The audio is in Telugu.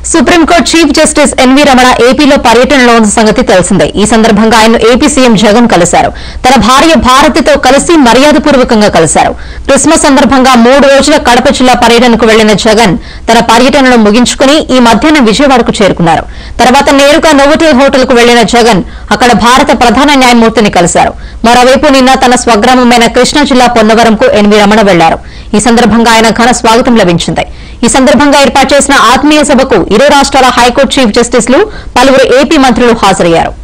supreme court chief justice N V Ramana ఏపీలో పర్యటనలో ఉన్న సంగతి తెలిసిందే ఈ సందర్భంగా ఆయన ఏపీ సీఎం జగన్ కలిశారు తన భార్య భారతితో కలిసి మర్యాదపూర్వకంగా కలిశారు క్రిస్మస్ సందర్భంగా మూడు రోజుల కడప జిల్లా పర్యటనకు వెళ్లిన జగన్ తన పర్యటనను ముగించుకుని ఈ మధ్యాహ్నం విజయవాడకు చేరుకున్నారు తర్వాత నేరుగా నోవోటెల్ హోటల్ కు వెళ్లిన జగన్ అక్కడ భారత ప్రధాన న్యాయమూర్తిని కలిశారు మరోవైపు నిన్న తన స్వగ్రామమైన కృష్ణా జిల్లా పొన్నవరంకు ఎన్వీ రమణ వెళ్లారు ఈ సందర్భంగా ఆయన ఘన స్వాగతం లభించింది ఈ సందర్భంగా ఏర్పాటు చేసిన ఆత్మీయ సభకు ఇరు రాష్ట్రాల హైకోర్టు చీఫ్ జస్టిస్లు పలువురు ఏపీ మంత్రులు హాజరయ్యారు